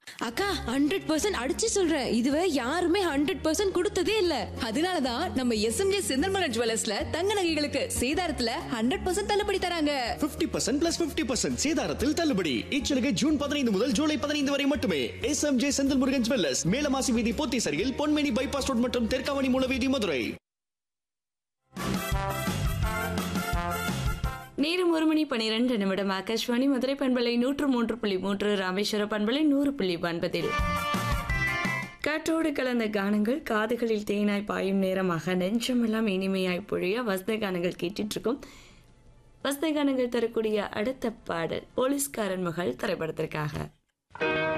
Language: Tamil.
அக்கா ஹண்ட்ரட் பர்சன்ட் அடிச்சு சொல்றேன் இதுவரை யாருமே ஹண்ட்ரட் பர்சன்ட் கொடுத்ததே இல்ல அதனாலதான் நம்ம எஸ்எம்ஜே செந்தல்மலர் ஜுவல்லர்ஸ்ல தங்க நகைகளுக்கு சேதாரத்துல ஹண்ட்ரட் பர்சன்ட் தள்ளுபடி தராங்க 50% பர்சன்ட் பிளஸ் பிப்டி பர்சன்ட் சேதாரத்தில் தள்ளுபடி இச்சலுகை ஜூன் பதினைந்து முதல் ஜூலை பதினைந்து வரை மட்டுமே S M J Senthil Murugan jewellers Melamasi வீதி போத்தீசரியில் பொன்மேனி பைபாஸ் ரோட் மற்றும் தெற்காவணி மூலவீதி மதுரை நேரம் ஒரு மணி பனிரெண்டு நிமிடம் ஆகாஷ்வாணி மதுரை பண்பலை நூற்று மூன்று புள்ளி மூன்று ராமேஸ்வர பண்பலை நூறு புள்ளி ஒன்பதில் காற்றோடு கலந்த கானங்கள் காதுகளில் தேனாய் பாயும் நேரமாக நெஞ்சமெல்லாம் இனிமையாய் பொழிய வசந்த கானங்கள் கேட்டுட்டு இருக்கோம் வசந்த கானங்கள் தரக்கூடிய அடுத்த பாடல் போலீஸ்காரன் மகள் திரைப்படத்திற்காக